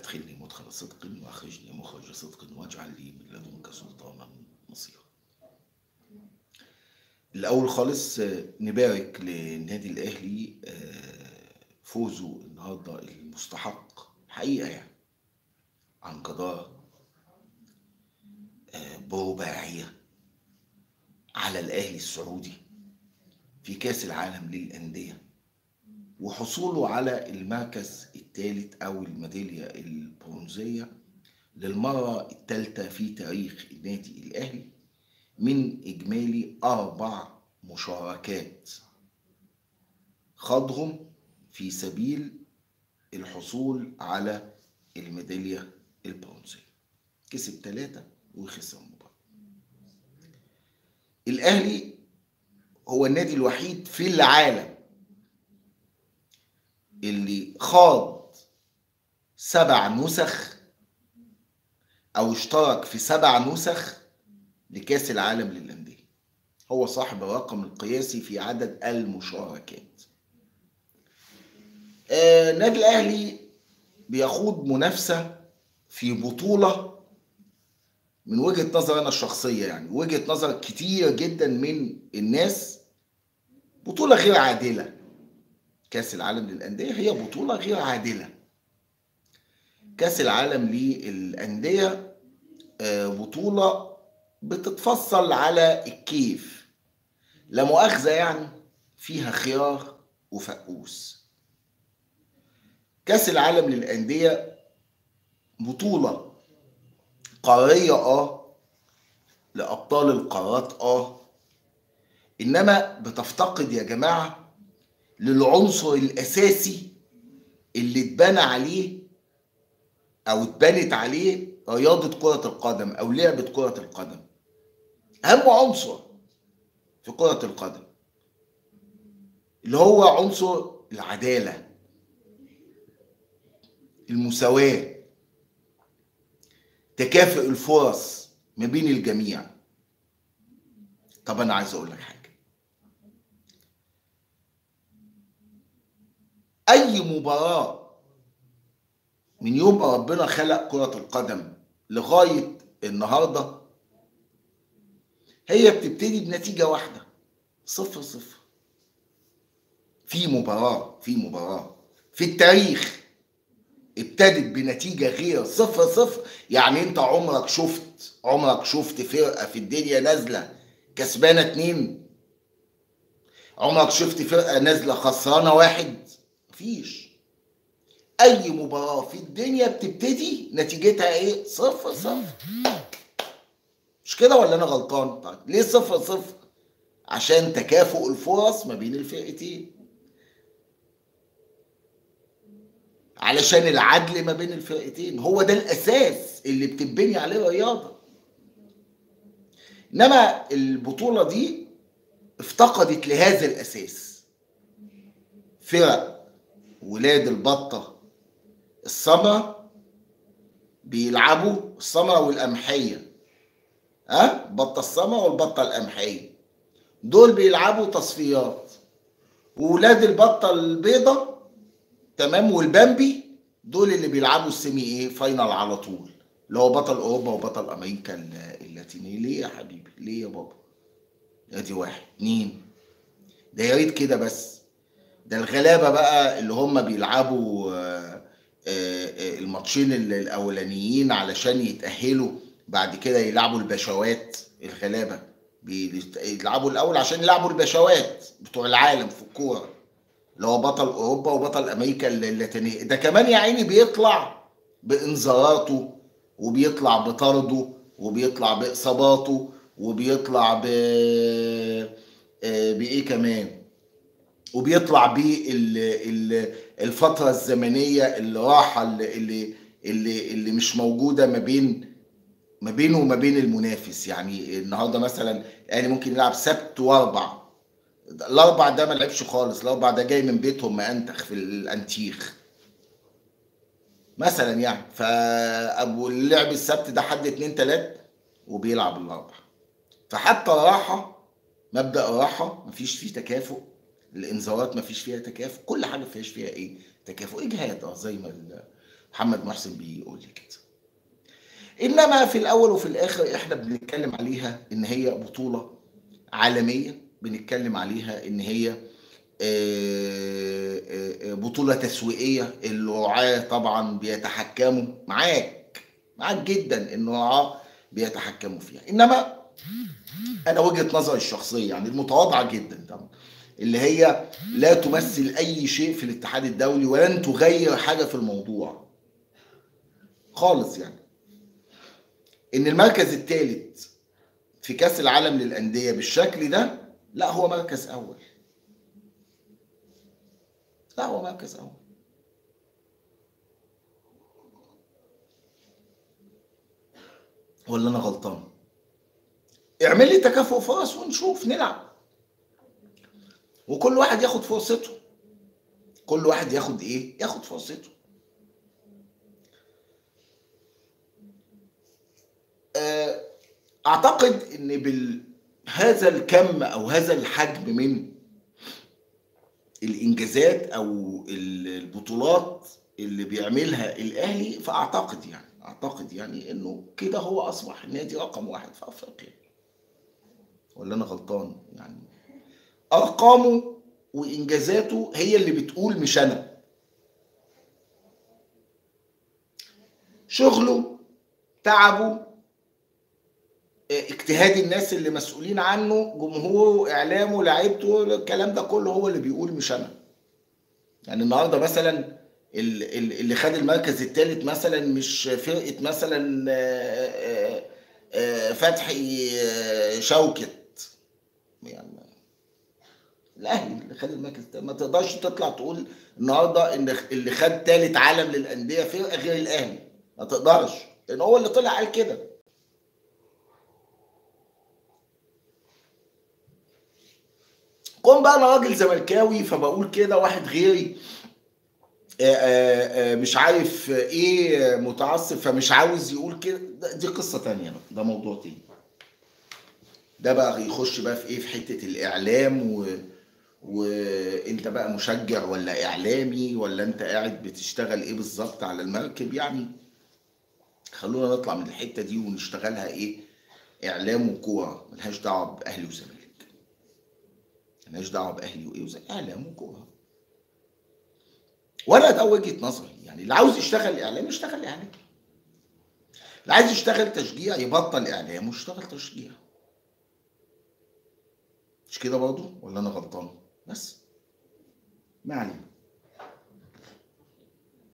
أدخلني مدخل صدق وأخرجني مخرج صدق واجعل لي من لدنك سلطانا نصيرا الأول خالص آه، نبارك للنادي الأهلي آه، فوزه النهارده المستحق حقيقة يعني عن جدارة آه، برباعية على الأهلي السعودي في كأس العالم للأندية وحصوله على المركز الثالث أو الميدالية البرونزية للمرة الثالثة في تاريخ النادي الأهلي من إجمالي أربع مشاركات خاضهم في سبيل الحصول على الميدالية البرونزية كسب ثلاثة وخسر مباراة الأهلي هو النادي الوحيد في العالم اللي خاض سبع نسخ أو اشترك في سبع نسخ لكأس العالم للأندية هو صاحب الرقم القياسي في عدد المشاركات آه، النادي الأهلي بيخوض منافسة في بطولة من وجهة نظر أنا الشخصية يعني وجهة نظر كتير جدا من الناس بطولة غير عادلة كأس العالم للأندية هي بطولة غير عادلة كأس العالم للأندية آه، بطولة بتتفصل على الكيف لا مؤاخذة يعني فيها خيار وفقوس كأس العالم للأندية بطولة قارية اه لأبطال القارات اه إنما بتفتقد يا جماعة للعنصر الأساسي اللي اتبنى عليه أو اتبنت عليه رياضة كرة القدم أو لعبة كرة القدم أهم عنصر في كرة القدم اللي هو عنصر العدالة المساواة تكافؤ الفرص ما بين الجميع طب أنا عايز أقول لك حاجة أي مباراة من يوم ما ربنا خلق كرة القدم لغاية النهاردة هي بتبتدي بنتيجة واحدة صفر صفر في مباراة في مباراة في التاريخ ابتدت بنتيجة غير صفر صفر يعني انت عمرك شفت عمرك شفت فرقة في الدنيا نازلة كسبانة اتنين عمرك شفت فرقة نازلة خسرانة واحد مفيش اي مباراة في الدنيا بتبتدي نتيجتها ايه صفر صفر مش كده ولا انا غلطان طيب ليه صفر صفر عشان تكافؤ الفرص ما بين الفرقتين علشان العدل ما بين الفرقتين هو ده الاساس اللي بتبني عليه الرياضه انما البطوله دي افتقدت لهذا الاساس فرق ولاد البطه السمراء بيلعبوا السمراء والقمحيه ها البطه السمراء والبطه القمحيه دول بيلعبوا تصفيات وولاد البطه البيضه تمام والبامبي دول اللي بيلعبوا السيمي ايه فاينل على طول اللي هو بطل اوروبا وبطل امريكا اللاتينيه ليه يا حبيبي ليه يا بابا ادي واحد اتنين ده يا ريت كده بس ده الغلابه بقى اللي هم بيلعبوا آه، آه، آه، الماتشين ال- الاولانيين علشان يتاهلوا بعد كده يلعبوا البشوات الغلابه بيلعبوا الاول عشان يلعبوا البشوات بتوع العالم في الكوره اللي هو بطل اوروبا وبطل امريكا اللاتينيه ده كمان يا عيني بيطلع بانذاراته وبيطلع بطرده وبيطلع باصاباته وبيطلع ب آه، بايه كمان وبيطلع بالفتره الزمنيه اللي راحه اللي اللي اللي, اللي مش موجوده ما بين ما بينه وما بين المنافس يعني النهارده مثلا يعني ممكن يلعب سبت واربع الاربع ده ما لعبش خالص الاربع ده جاي من بيتهم مأنتخ في الانتيخ مثلا يعني فابو اللعب السبت ده حد اتنين تلات وبيلعب الاربع فحتى الراحه مبدا الراحه مفيش فيه تكافؤ الانذارات مفيش فيها تكافؤ كل حاجه مفيش فيها ايه تكافؤ اجهاد اه زي ما ال- محمد محسن بيقول لي كده انما في الاول وفي الاخر احنا بنتكلم عليها ان هي بطوله عالميه بنتكلم عليها ان هي آه، آه، آه، بطوله تسويقيه الرعاه طبعا بيتحكموا معاك معاك جدا ان الرعاه بيتحكموا فيها انما انا وجهه نظري الشخصيه يعني المتواضعه جدا طبعا اللي هي لا تمثل اي شيء في الاتحاد الدولي ولن تغير حاجه في الموضوع خالص يعني ان المركز الثالث في كاس العالم للانديه بالشكل ده لا هو مركز اول لا هو مركز اول ولا انا غلطان اعمل لي تكافؤ فرص ونشوف نلعب وكل واحد ياخد فرصته كل واحد ياخد ايه ياخد فرصته آه، اعتقد ان بهذا الكم او هذا الحجم من الانجازات او البطولات اللي بيعملها الاهلي فاعتقد يعني اعتقد يعني انه كده هو اصبح النادي رقم واحد في افريقيا ولا انا غلطان يعني ارقامه وانجازاته هي اللي بتقول مش انا شغله تعبه اجتهاد الناس اللي مسؤولين عنه جمهوره اعلامه لعيبته الكلام ده كله هو اللي بيقول مش انا يعني النهارده مثلا اللي خد المركز الثالث مثلا مش فرقه مثلا آه، آه، آه، فتحي شوكت يعني الاهلي اللي خد المركز ما تقدرش تطلع تقول النهارده ان اللي خد ثالث عالم للانديه فرقه غير الاهلي ما تقدرش لان هو اللي طلع قال كده كون بقى انا راجل زملكاوي فبقول كده واحد غيري آه، آه، آه، مش عارف ايه متعصب فمش عاوز يقول كده دي قصه تانية بقى ده موضوع تاني ده بقى يخش بقى في ايه في حته الاعلام و... وانت بقى مشجع ولا اعلامي ولا انت قاعد بتشتغل ايه بالظبط على المركب يعني خلونا نطلع من الحته دي ونشتغلها ايه اعلام وكوره ملهاش دعوه باهلي وزمالك مالناش دعوه باهلي وايه وزي اعلام وكوره ولا ده وجهه نظري يعني اللي عاوز يشتغل اعلام يشتغل اعلام اللي عايز يشتغل تشجيع يبطل اعلام ويشتغل تشجيع مش كده برضه ولا انا غلطان بس ما علينا